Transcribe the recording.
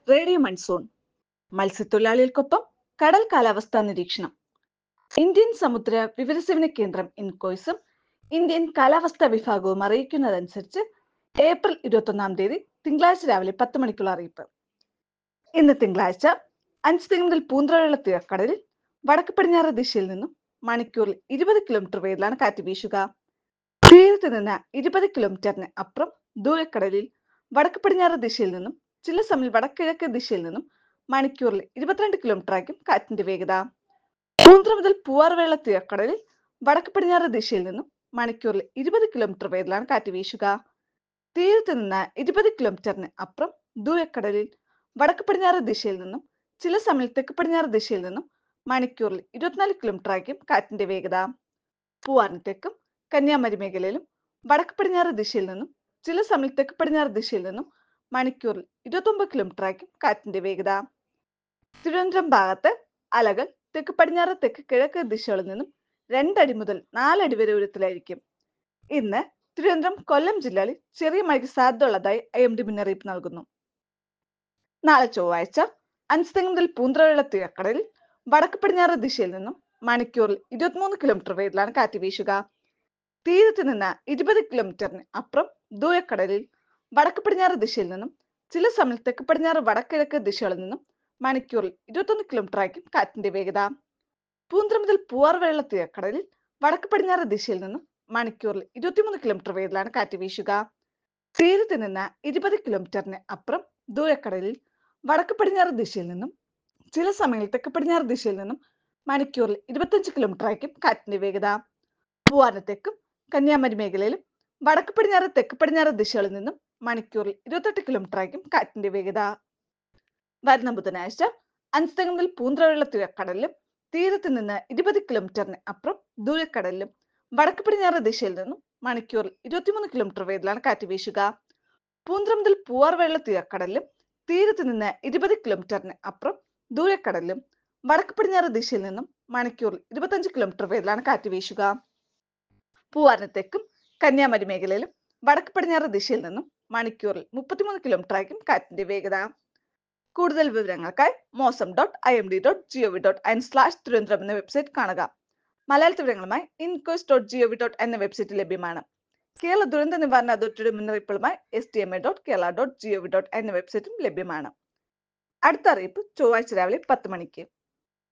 radio monsoon മത്സ്യത്തൊഴിലാളികൾക്കൊപ്പം കടൽ കാലാവസ്ഥാ നിരീക്ഷണം ഇന്ത്യൻ സമുദ്ര വിവരസേവന കേന്ദ്രം ഇൻകോയ്സും ഇന്ത്യൻ കാലാവസ്ഥാ വിഭാഗവും അറിയിക്കുന്നതനുസരിച്ച് ഏപ്രിൽ ഇരുപത്തൊന്നാം തീയതി തിങ്കളാഴ്ച രാവിലെ പത്ത് മണിക്കുള്ള അറിയിപ്പ് ഇന്ന് തിങ്കളാഴ്ച അഞ്ച് തെങ്ങ് മുതൽ പൂന്തറയുള്ള തീരക്കടലിൽ വടക്ക് പടിഞ്ഞാറ് ദിശയിൽ നിന്നും മണിക്കൂറിൽ ഇരുപത് കിലോമീറ്റർ വേഗത്തിലാണ് കാറ്റ് വീശുക തീരത്ത് നിന്ന് ഇരുപത് കിലോമീറ്ററിന് അപ്പുറം ദൂരക്കടലിൽ വടക്ക് പടിഞ്ഞാറ് ദിശയിൽ നിന്നും ചില സമയം വടക്കിഴക്ക് ദിശയിൽ നിന്നും മണിക്കൂറിൽ ഇരുപത്തിരണ്ട് കിലോമീറ്റർ ആയിരിക്കും കാറ്റിന്റെ വേഗത പൂന്തറ മുതൽ പൂവാർവേള തീരക്കടലിൽ വടക്ക് പടിഞ്ഞാറ് ദിശയിൽ നിന്നും മണിക്കൂറിൽ ഇരുപത് കിലോമീറ്റർ വേഗത്തിലാണ് കാറ്റ് വീശുക തീരത്ത് നിന്ന് ഇരുപത് കിലോമീറ്ററിന് അപ്പുറം ദൂരക്കടലിൽ വടക്ക് പടിഞ്ഞാറ് ദിശയിൽ നിന്നും ചില സമയം തെക്ക് പടിഞ്ഞാറ് ദിശയിൽ നിന്നും മണിക്കൂറിൽ ഇരുപത്തിനാല് കിലോമീറ്റർ ആയിരിക്കും കാറ്റിന്റെ വേഗത പൂവാറിന് തെക്കും കന്യാകുമാരി മേഖലയിലും വടക്ക് പടിഞ്ഞാറ് ദിശയിൽ നിന്നും ചില സമയം തെക്ക് പടിഞ്ഞാറ് ദിശയിൽ നിന്നും മണിക്കൂറിൽ ഇരുപത്തൊമ്പത് കിലോമീറ്റർ ആയിരിക്കും കാറ്റിന്റെ വേഗത തിരുവനന്തപുരം ഭാഗത്ത് അലകൾ തെക്ക് പടിഞ്ഞാറ് തെക്ക് കിഴക്ക് ദിശകളിൽ നിന്നും രണ്ടടി മുതൽ നാലടി വരെ ഉയരത്തിലായിരിക്കും ഇന്ന് തിരുവനന്തപുരം കൊല്ലം ജില്ലകളിൽ ചെറിയ മഴയ്ക്ക് സാധ്യതയുള്ളതായി ഐ എം ഡി മുന്നറിയിപ്പ് നൽകുന്നു നാളെ ചൊവ്വാഴ്ച അഞ്ചുതെങ്ങ് മുതൽ പൂന്തറയുള്ള തീരക്കടലിൽ വടക്ക് പടിഞ്ഞാറ് ദിശയിൽ നിന്നും മണിക്കൂറിൽ ഇരുപത്തിമൂന്ന് കിലോമീറ്റർ വേഗത്തിലാണ് കാറ്റ് വീശുക തീരത്ത് നിന്ന് ഇരുപത് കിലോമീറ്ററിന് അപ്പുറം ദൂരക്കടലിൽ വടക്ക് പടിഞ്ഞാറ് ദിശയിൽ നിന്നും ചില സമയം തെക്ക് പടിഞ്ഞാറ് വടക്കിഴക്ക് ദിശകളിൽ നിന്നും മണിക്കൂറിൽ ഇരുപത്തൊന്ന് കിലോമീറ്റർ ആയിരിക്കും കാറ്റിന്റെ വേഗത പൂന്തറ മുതൽ പൂവാർവെള്ള തീരക്കടലിൽ വടക്ക് പടിഞ്ഞാറ് ദിശയിൽ നിന്നും മണിക്കൂറിൽ ഇരുപത്തിമൂന്ന് കിലോമീറ്റർ വേഗത്തിലാണ് കാറ്റ് വീശുക തീരത്ത് നിന്ന് ഇരുപത് കിലോമീറ്ററിന് അപ്പുറം ദൂരക്കടലിൽ വടക്ക് പടിഞ്ഞാറ് ദിശയിൽ നിന്നും ചില സമയങ്ങളിൽ തെക്ക് പടിഞ്ഞാറ് ദിശയിൽ നിന്നും മണിക്കൂറിൽ ഇരുപത്തഞ്ച് കിലോമീറ്റർ ആയിരിക്കും കാറ്റിന്റെ വേഗത പൂവാറിന് തെക്കും കന്യാകുമാരി മേഖലയിലും വടക്ക് പടിഞ്ഞാറ് തെക്ക് പടിഞ്ഞാറ് ദിശകളിൽ നിന്നും മണിക്കൂറിൽ ഇരുപത്തെട്ട് കിലോമീറ്റർ ആയിരിക്കും കാറ്റിന്റെ വേഗത വരുന്ന ബുധനാഴ്ച അഞ്ചുതെങ്ങ് മുതൽ പൂന്തറയുള്ള തീരക്കടലിലും തീരത്ത് നിന്ന് ഇരുപത് കിലോമീറ്ററിന് അപ്പുറം ദൂരക്കടലിലും വടക്ക് പടിഞ്ഞാറ് ദിശയിൽ നിന്നും മണിക്കൂറിൽ ഇരുപത്തിമൂന്ന് കിലോമീറ്റർ വേഗത്തിലാണ് കാറ്റ് വീശുക പൂന്തറ മുതൽ പൂവാർവെള്ള തീരക്കടലിലും തീരത്ത് നിന്ന് ഇരുപത് കിലോമീറ്ററിന് അപ്പുറം ദൂരക്കടലിലും വടക്ക് പടിഞ്ഞാറ് ദിശയിൽ നിന്നും മണിക്കൂറിൽ ഇരുപത്തഞ്ച് കിലോമീറ്റർ വേഗത്തിലാണ് കാറ്റ് വീശുക പൂവാറിന് തെക്കും കന്യാകുമാരി മേഖലയിലും വടക്ക് പടിഞ്ഞാറ് ദിശയിൽ നിന്നും മണിക്കൂറിൽ മുപ്പത്തിമൂന്ന് കിലോമീറ്റർ ആയിരിക്കും കാറ്റിന്റെ വേഗത കൂടുതൽ വിവരങ്ങൾക്കായി mausam dot I M D dot gov dot in slash Thiruvananthapuram എന്ന വെബ്സൈറ്റ് കാണുക മലയാളത്തിൽ വിവരങ്ങളുമായി ഇൻകോസ് ഡോട്ട് ജിഒവി ഡോട്ട് എന്ന വെബ്സൈറ്റ് ലഭ്യമാണ് കേരള ദുരന്ത നിവാരണ അതോറിറ്റിയുടെ മുന്നറിയിപ്പുകളുമായി S T M A dot Kerala dot gov dot എന്ന വെബ്സൈറ്റും ലഭ്യമാണ് അടുത്ത അറിയിപ്പ് ചൊവ്വാഴ്ച രാവിലെ പത്ത് മണിക്ക്